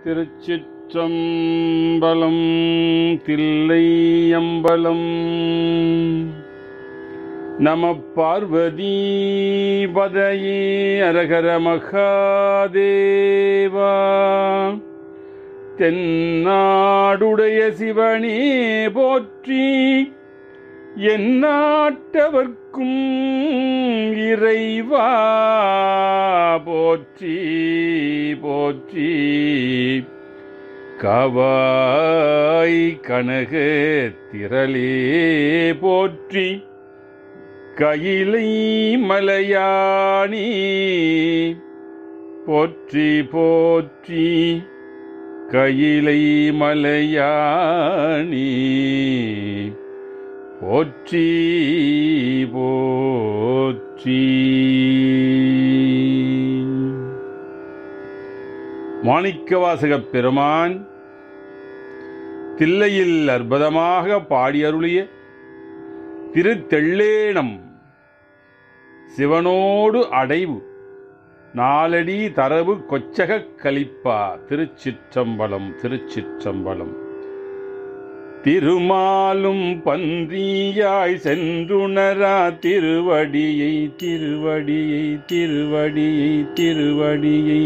திருச்சிற்றம்பலம் தில்லையம்பலம் நம பார்வதி பதையே அரகர மகாதேவா தென்னாடுடைய சிவனே போற்றி எந்நாட்டவர்க்கும் இறைவா போற்றி போற்றி கவாய் கனக திரளே போற்றி கையிலை மலையானி போற்றி போற்றி கையிலை மலையானி போற்றி போற்றி மாணிக்கவாசகப் பெருமான் தில்லையில் அற்புதமாக பாடியருளிய திருத்தெள்ளேனம் சிவனோடு அடைவு நாலடி தரவு கொச்சகக் கலிப்பா திருச்சிற்றம்பலம் திருச்சிற்றம்பலம் திருமாலும் பன்றியாய் சென்றுணரா திருவடியை திருவடியை திருவடியை திருவடியை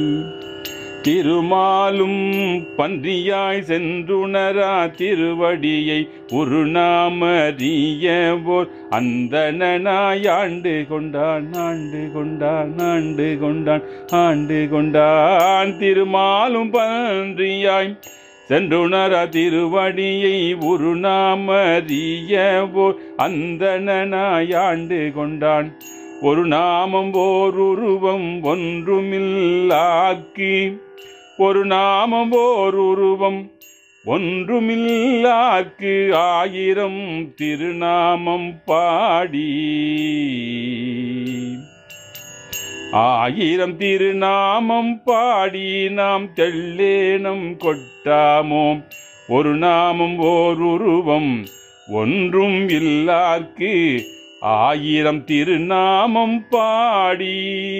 திருமாலும் பன்றியாய் சென்றுணரா திருவடியை ஒரு நாமறியவோர் அந்த ஆண்டு கொண்டான் ஆண்டு கொண்டான் ஆண்டு கொண்டான் ஆண்டு கொண்டான் திருமாலும் பன்றியாய் சென்றுணர திருவடியை ஒரு நாமறியவோர் அந்த ஆண்டு கொண்டான் ஒரு நாமம் ஓர் உருவம் ஒன்றுமில்லாக்கி ஒரு நாமம் ஓர் உருவம் ஒன்றுமில்லாக்கு ஆயிரம் திருநாமம் பாடி ஆயிரம் திருநாமம் பாடி நாம் தெள்ளேனம் கொட்டாமோ ஒரு நாமம் ஓர் உருவம் ஒன்றும் இல்லார்க்கு ஆயிரம் திருநாமம் பாடி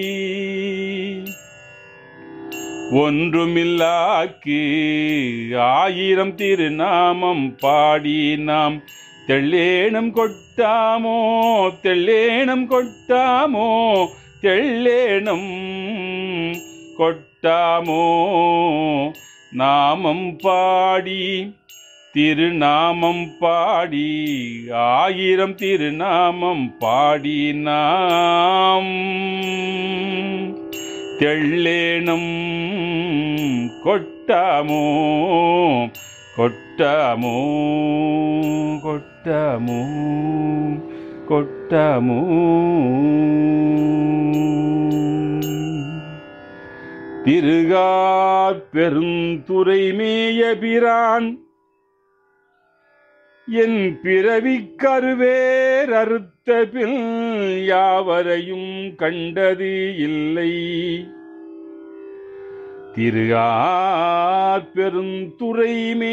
ஒன்றுமில்லாக்கு ஆயிரம் திருநாமம் பாடி நாம் தெள்ளேனம் கொட்டாமோ தெள்ளேனம் கொட்டாமோ தெள்ளேனம் கொட்டாமோ நாமம் பாடி திருநாமம் பாடி ஆயிரம் திருநாமம் பாடி நாம் தெள்ளேனம் கொட்டாமோ கொட்டாமோ கொட்டாமோ கொட்டாமோ திருகார் பெருந்துரை மேயபிரான் என் பிறவி கருவேர் அறுத்த பின் யாவரையும் கண்டது இல்லை திருகார் பெருந்துரை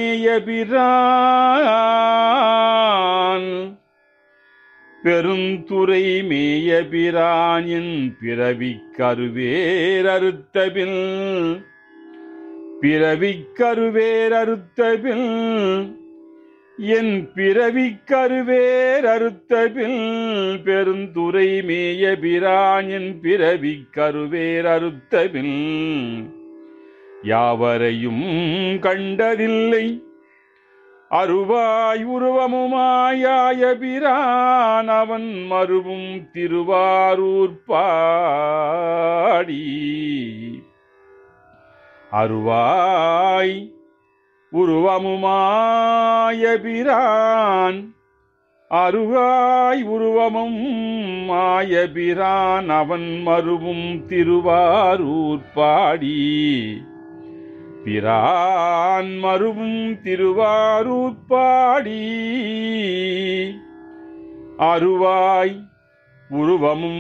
மேயபிரான் பெருந்துரை மேயபிரானின் பிறவி கருவேர் அறுத்தபில் பிறவி கருவேர் அறுத்தபில் என் பிறவி கருவேர் அறுத்தபில் பெருந்துரை மேயபிரானின் பிறவி கருவேர் அறுத்தபில் யாவரையும் கண்டதில்லை அருவாய் உருவமுமாயாய பிரான் அவன் மறுவும் திருவாரூர் பாடி அருவாய் உருவமுமாய பிரான் அருகாய் உருவமும் மாயபிரான் அவன் மறுவும் திருவாரூர் பாடி பிரான் மறுவும் திருவாரூர் பாடி அருவாய் உருவமும்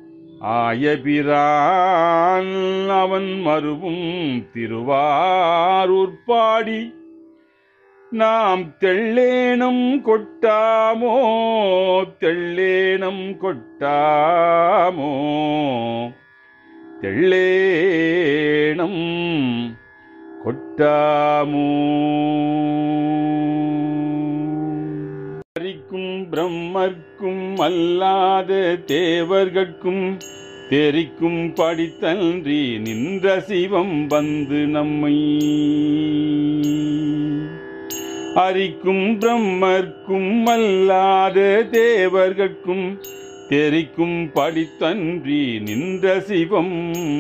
ஆயபிரான் அவன் மறுவும் திருவாரூர் பாடி நாம் தெள்ளேனம் கொட்டாமோ தெள்ளேனம் கொட்டாமோ தெள்ளேனம் கொட்டாமோ ஹரிக்கும் பிரம்மர்க்கும் அல்லாத தேவர்கட்கும் தெரிக்கும் படித்தன்றி நின்ற சிவம் வந்து நம்மை அரிக்கும் பிரம்மர்க்கும் அல்லாத தேவர்கட்கும் தெரிக்கும் படித்தன்றி நின்ற சிவம்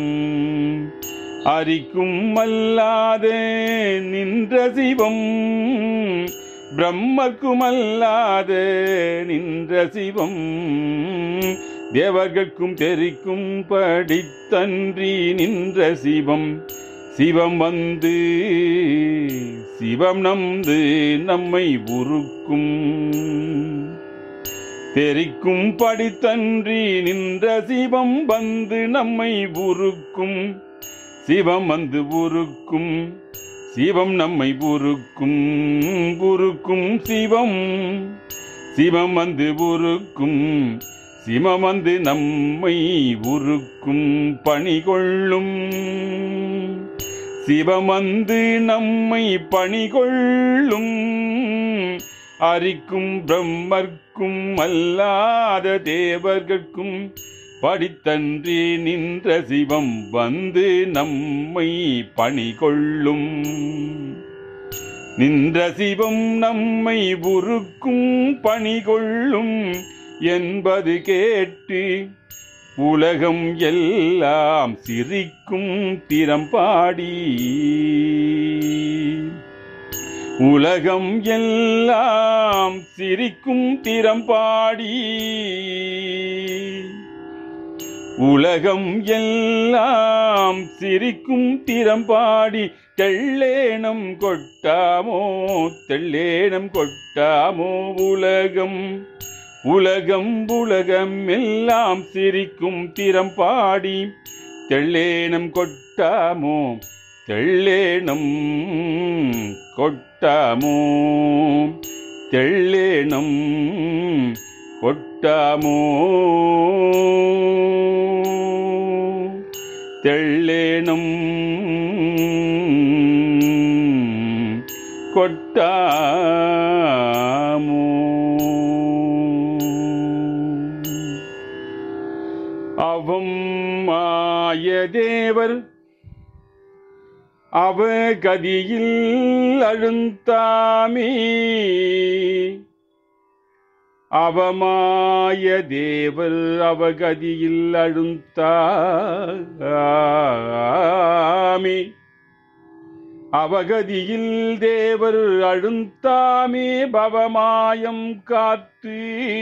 அரிக்கும் அல்லாத நின்ற சிவம் பிரம்மர்க்கும் அல்லாத நின்ற சிவம் தேவர்கட்கும் தெரிக்கும் படித்தன்றி நின்ற சிவம் சிவம் வந்து சிவம் நம்து நம்மை உருக்கும் தெரிக்கும் படித்தன்றி நின்ற சிவம் வந்து நம்மை உருக்கும் சிவம் வந்து உருக்கும் சிவம் நம்மை உருக்கும் உருக்கும் சிவம் சிவம் வந்து உருக்கும் சிவம் வந்து நம்மை உருக்கும் பணி கொள்ளும் சிவம் வந்து நம்மை பணி கொள்ளும் அரிக்கும் பிரம்மர்க்கும் அல்லாத தேவர்கட்கும் படித்தன்றி நின்ற சிவம் வந்து நம்மை பணி கொள்ளும் நின்ற சிவம் நம்மை உருக்கும் பணி கொள்ளும் என்பது கேட்டு உலகம் எல்லாம் சிரிக்கும் திறம்பாடி உலகம் எல்லாம் சிரிக்கும் திறம்பாடி உலகம் எல்லாம் சிரிக்கும் திறம்பாடி தெள்ளேனம் கொட்டாமோ தெள்ளேனம் கொட்டாமோ உலகம் உலகம் உலகம் எல்லாம் சிரிக்கும் திறம்பாடி தெள்ளேனம் கொட்டாமோ தெள்ளேனம் கொட்டாமோ தெள்ளேனம் கொட்டாமோ தெள்ளேனம் கொட்டாமோ அவம் மாயதேவர் அவகதியில் அழுந்தாமே அவமாய தேவர் அவகதியில் அழுந்தாமே அவகதியில் தேவர் அழுந்தாமே பவமாயம் காத்து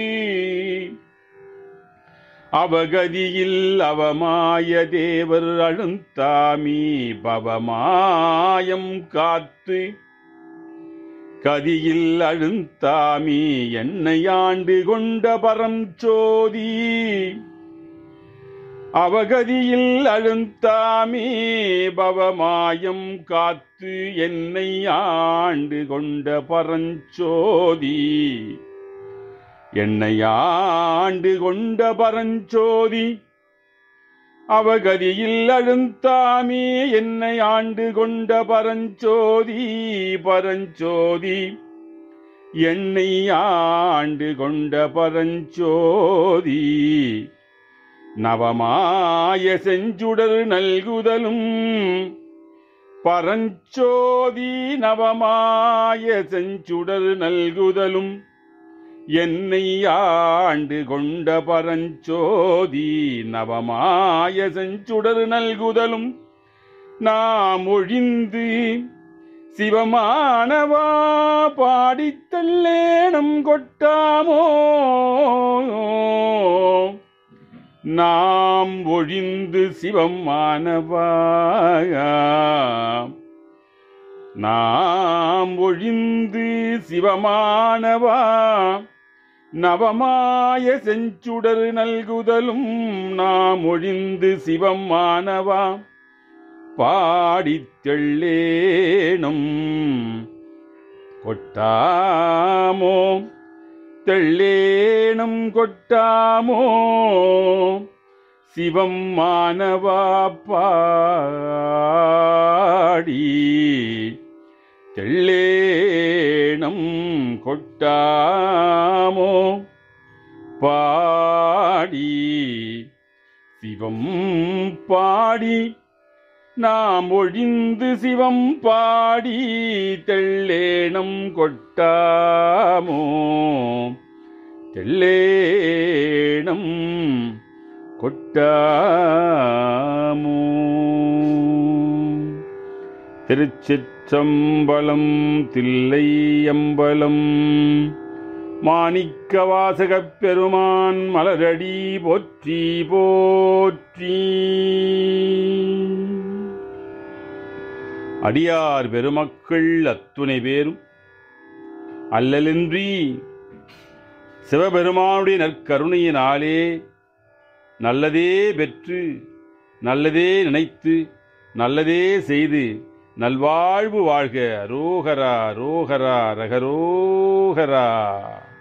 அவகதியில் அவமாய தேவர் அழுந்தாமி பவமாயம் காத்து கதியில் அழுந்தாமி என்னை ஆண்டு கொண்ட பரம் சோதி அவகதியில் அழுந்தாமி பவமாயம் காத்து என்னை ஆண்டு கொண்ட பரஞ்சோதி என்னை ஆண்டு கொண்ட பரஞ்சோதி அவகதியில் அழுந்தாமே என்னை ஆண்டு கொண்ட பரஞ்சோதி பரஞ்சோதி என்னை ஆண்டு கொண்ட பரஞ்சோதி நவமாய செஞ்சுடர் நல்குதலும் பரஞ்சோதி நவமாய செஞ்சுடர் நல்குதலும் என்னை ஆண்டு கொண்ட பரஞ்சோதி நவமாய செஞ்சுடர் நல்குதலும் நாம் ஒழிந்து சிவமானவா பாடித்தல்லேனம் கொட்டாமோ நாம் ஒழிந்து சிவமானவா நாம் ஒழிந்து சிவமானவா நவமாய செஞ்சுடர் நல்குதலும் நாம் ஒழிந்து சிவமானவா பாடித் தெள்ளேனும் கொட்டாமோ தெள்ளேனும் கொட்டாமோ சிவம் மானவா பாடி தெள்ளேணம் கொட்டாமோ பாடி சிவம் பாடி நாம் ஒழிந்து சிவம் பாடி தெள்ளேணம் கொட்டாமோ தெள்ளேணம் கொட்டாமோ திருச்சிற்றம்பலம் தில்லையம்பலம் மாணிக்க வாசகப் பெருமான் மலரடி போற்றி போற்றி அடியார் பெருமக்கள் அத்துணை பேரும் அல்லலின்றி சிவபெருமானுடைய நற்கருணையினாலே நல்லதே பெற்று நல்லதே நினைத்து நல்லதே செய்து நல்வாழ்வு வாழ்க ரோகரா ரோகரா ரகரோகரா